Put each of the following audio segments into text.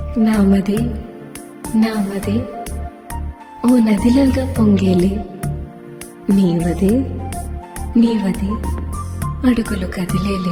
నామదే నామదే ఓ నదిలాగా పొంగేలి నీవదే నీవదే అడుగులు కదిలేలే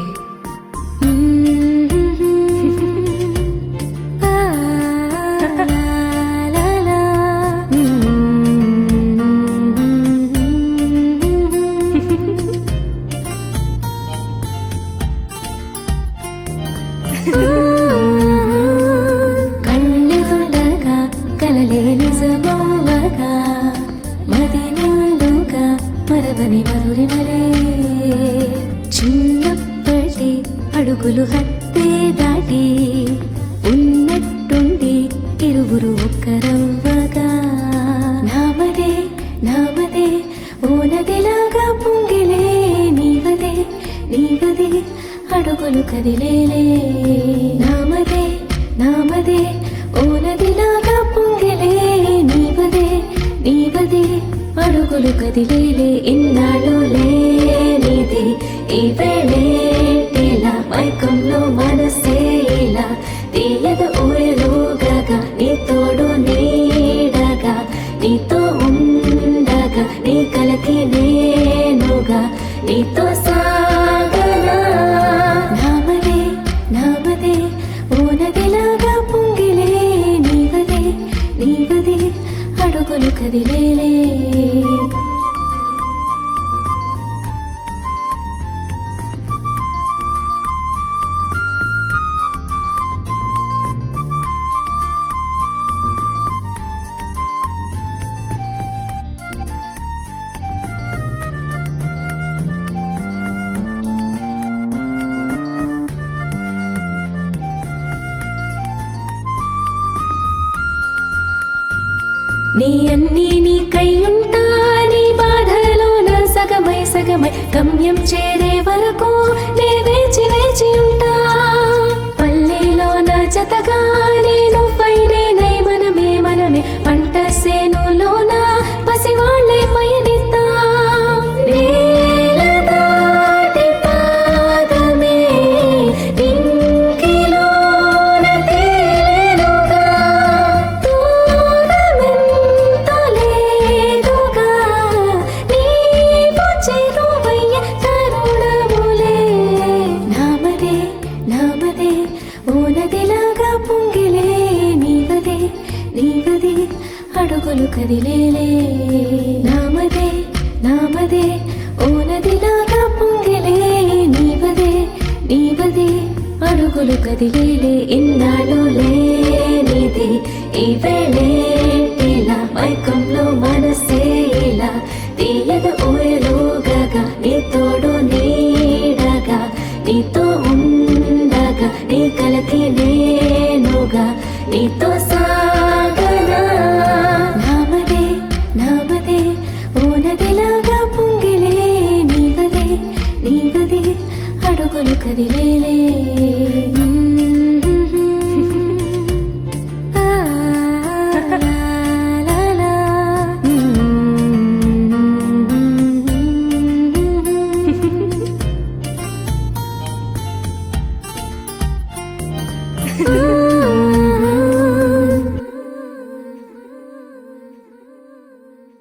కళ్ళెదుండగా కలలే నిజమవ్వగా మది నిండుగా మరవని మధురిమలే చిన్నప్పటి అడుగులు హత్తే దాటి ఉన్నట్టుండి ఇరువురు ఒక్కరవ్వగా నామదే నామదే ఓ నదిలాగా పొంగిలే నీవదే నీవదే అడుగులు కదిలేలే నామదే నామదే ఓ నదిలాగా పొంగిలే నీవదే నీవదే అడుగులు కదిలేలే ఇన్నాళ్ళు లేనిది ఈ వేళేలా మైకంలో మనసే ఇలా తీయద ఊయలుగగా నీ తోడు నీడగా నీతో ఉండగా నీ కలకి నేనుగా నీతో సాగనా నామదే నామదే ఓ నదిలాగా పొంగిలే నీవదే నీవదే అడుగులు కదిలేలే నీ అన్నీ నీ కయ్యుంటా నీ బాధలో నా సగమై సగమై గమ్యం చేరే వరకు నే వేచి వేచి ఉంటా పల్లెలో నా జతగా నేను పైనే మనమే మనమే పంట సేనులోన పసివాళ్ళే పయనిస్తా నేల దాటి పాదమే నింగిలోన తేలెనుగా దూరమెంత లేదుగా నీవు చేరువయ్య తరుణములే నామదే నామదే ఓ నదిలాగా పొంగిలే నీవదే నీవదే అడుగులు కదిలేలే నామదే నామదే ఓ నదిలాగా పొంగిలే నీవదే నీవదే అడుగులు కదిలేలే ఇన్నాళ్ళు లేనిది ఈ వేళేలా మైకంలో మనసే ఇలా తీయద ఊయలుగగా నీ తోడు నీడగా నీతో ఉండగా నీ కలకి నేనుగా నీతో సాగనా నామదే నామదే ఓ నదిలాగా పొంగిలే నీవదే నీవదే అడుగులు కదిలే